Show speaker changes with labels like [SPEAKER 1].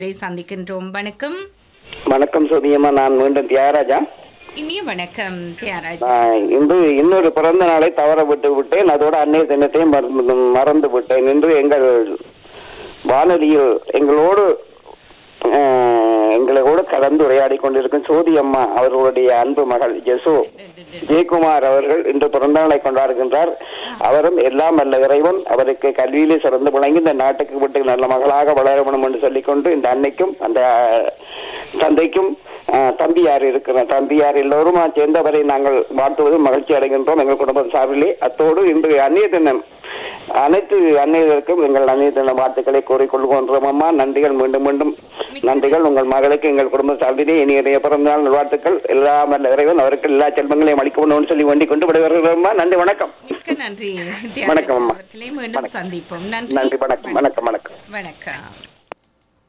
[SPEAKER 1] இதை சந்திக்கின்றோம் வணக்கம்
[SPEAKER 2] வணக்கம் சோதியம்மா நான் மீண்டும் தியாகராஜா
[SPEAKER 1] இனிய வணக்கம் தியாகராஜ்
[SPEAKER 2] நான் இன்று இன்னொரு பிறந்த நாளை தவற விட்டு விட்டேன் அதோட அன்னைய தினத்தையும் மறந்து மறந்து விட்டேன் இன்று எங்கள் வானொலியில் எங்களோடு அஹ், எங்களோடு கலந்து உரையாடி கொண்டிருக்கும் சோதி அம்மா அவர்களுடைய அன்பு மகள் ஜெசு ஜெயக்குமார் அவர்கள் இன்று பிறந்த நாளை கொண்டாடுகின்றார் அவரும் எல்லாம் அல்ல இறைவன் அவருக்கு கல்வியிலே சிறந்து விளங்கி இந்த நாட்டுக்கு விட்டு நல்ல மகளாக வளர வேண்டும் என்று சொல்லிக்கொண்டு இந்த அன்னைக்கும் அந்த அஹ், தந்தைக்கும் அஹ், தம்பியார் இருக்கிற தம்பியார் எல்லோரும் சேர்ந்தவரை நாங்கள் வாழ்த்துவது மகிழ்ச்சி அடைகின்றோம் எங்கள் குடும்ப சார்பிலே அத்தோடு இன்று அந்நிய தினம் அனைத்து அன்னையர்களுக்கும் எங்கள் அந்நிய தின வாழ்த்துக்களை கூறிக்கொள்கின்றோம் அம்மா நன்றிகள் மீண்டும் மீண்டும் நன்றிகள் உங்கள் மகளுக்கு எங்கள் குடும்ப சார்பிலே இனிய பிறந்த நாள் வாழ்த்துக்கள் எல்லாம் அல்ல இறைவன் அவருக்கு எல்லா செல்வங்களையும் அளிக்கணும்னு சொல்லி வேண்டிக் கொண்டு விடைபெறுகிறோம்மா நன்றி வணக்கம்
[SPEAKER 1] மிக்க நன்றி
[SPEAKER 2] வணக்கம்
[SPEAKER 1] தியாகராஜ்
[SPEAKER 2] அம்மா.
[SPEAKER 1] அவர்களே மீண்டும்
[SPEAKER 2] வணக்கம்.
[SPEAKER 1] சந்திப்போம்
[SPEAKER 2] நன்றி
[SPEAKER 1] நன்றி
[SPEAKER 2] வணக்கம் வணக்கம் வணக்கம்
[SPEAKER 1] வணக்கம்